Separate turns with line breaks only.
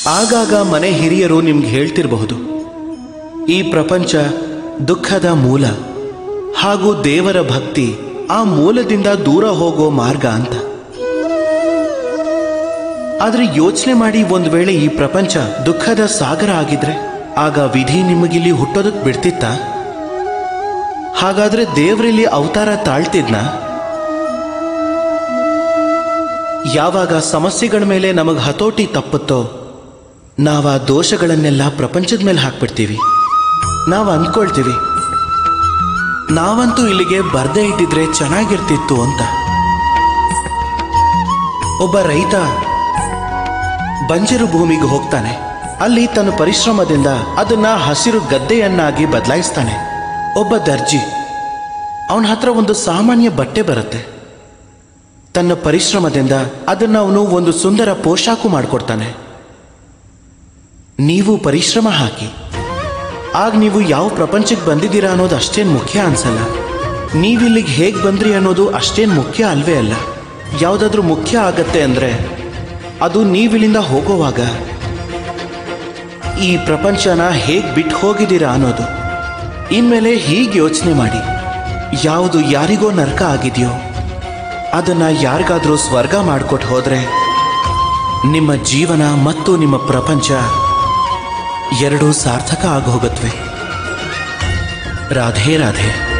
ಆಗಾಗ ಮನೆ ಹಿರಿಯರು ನಿಮ್ಗೆ ಹೇಳ್ತಿರಬಹುದು ಈ ಪ್ರಪಂಚ ದುಃಖದ ಮೂಲ ಹಾಗೂ ದೇವರ ಭಕ್ತಿ ಆ ಮೂಲದಿಂದ ದೂರ ಹೋಗೋ ಮಾರ್ಗ ಅಂತ ಆದ್ರೆ ಯೋಚನೆ ಮಾಡಿ ಒಂದು ವೇಳೆ ಈ ಪ್ರಪಂಚ ದುಃಖದ ಸಾಗರ ಆಗಿದ್ರೆ ಆಗ ವಿಧಿ ನಿಮಗಿಲ್ಲಿ ಹುಟ್ಟೋದಕ್ ಬಿಡ್ತಿತ್ತ ಹಾಗಾದ್ರೆ ದೇವರಲ್ಲಿ ಅವತಾರ ತಾಳ್ತಿದ್ನ ಯಾವಾಗ ಸಮಸ್ಯೆಗಳ ಮೇಲೆ ನಮಗ್ ಹತೋಟಿ ತಪ್ಪುತ್ತೋ ನಾವ್ ಆ ದೋಷಗಳನ್ನೆಲ್ಲ ಪ್ರಪಂಚದ ಮೇಲೆ ಹಾಕ್ಬಿಡ್ತೀವಿ ನಾವು ಅಂದ್ಕೊಳ್ತೀವಿ ನಾವಂತೂ ಇಲ್ಲಿಗೆ ಬರ್ದೇ ಇದ್ದಿದ್ರೆ ಚೆನ್ನಾಗಿರ್ತಿತ್ತು ಅಂತ ಒಬ್ಬ ರೈತ ಬಂಜರು ಭೂಮಿಗೆ ಹೋಗ್ತಾನೆ ಅಲ್ಲಿ ತನ್ನ ಪರಿಶ್ರಮದಿಂದ ಅದನ್ನ ಹಸಿರು ಗದ್ದೆಯನ್ನಾಗಿ ಬದಲಾಯಿಸ್ತಾನೆ ಒಬ್ಬ ದರ್ಜಿ ಅವನ ಹತ್ರ ಒಂದು ಸಾಮಾನ್ಯ ಬಟ್ಟೆ ಬರುತ್ತೆ ತನ್ನ ಪರಿಶ್ರಮದಿಂದ ಅದನ್ನ ಅವನು ಒಂದು ಸುಂದರ ಪೋಷಾಕು ಮಾಡಿಕೊಡ್ತಾನೆ ನೀವು ಪರಿಶ್ರಮ ಹಾಕಿ ಆಗ ನೀವು ಯಾವ ಪ್ರಪಂಚಕ್ಕೆ ಬಂದಿದ್ದೀರಾ ಅನ್ನೋದು ಅಷ್ಟೇನು ಮುಖ್ಯ ಅನ್ಸಲ್ಲ ನೀವಿಲ್ಲಿಗೆ ಹೇಗೆ ಬಂದ್ರಿ ಅನ್ನೋದು ಅಷ್ಟೇನು ಮುಖ್ಯ ಅಲ್ವೇ ಅಲ್ಲ ಯಾವುದಾದ್ರೂ ಮುಖ್ಯ ಆಗತ್ತೆ ಅಂದರೆ ಅದು ನೀವಿಲ್ಲಿಂದ ಹೋಗೋವಾಗ ಈ ಪ್ರಪಂಚನ ಹೇಗೆ ಬಿಟ್ಟು ಹೋಗಿದ್ದೀರಾ ಅನ್ನೋದು ಇನ್ಮೇಲೆ ಹೀಗೆ ಯೋಚನೆ ಮಾಡಿ ಯಾವುದು ಯಾರಿಗೋ ನರಕ ಆಗಿದೆಯೋ ಅದನ್ನ ಯಾರಿಗಾದ್ರೂ ಸ್ವರ್ಗ ಮಾಡಿಕೊಟ್ಟು ಹೋದ್ರೆ ನಿಮ್ಮ ಜೀವನ ಮತ್ತು ನಿಮ್ಮ ಪ್ರಪಂಚ ಎರಡೂ ಸಾರ್ಥಕ ಆಗೋಗತ್ವೆ ರಾಧೆ ರಾಧೆ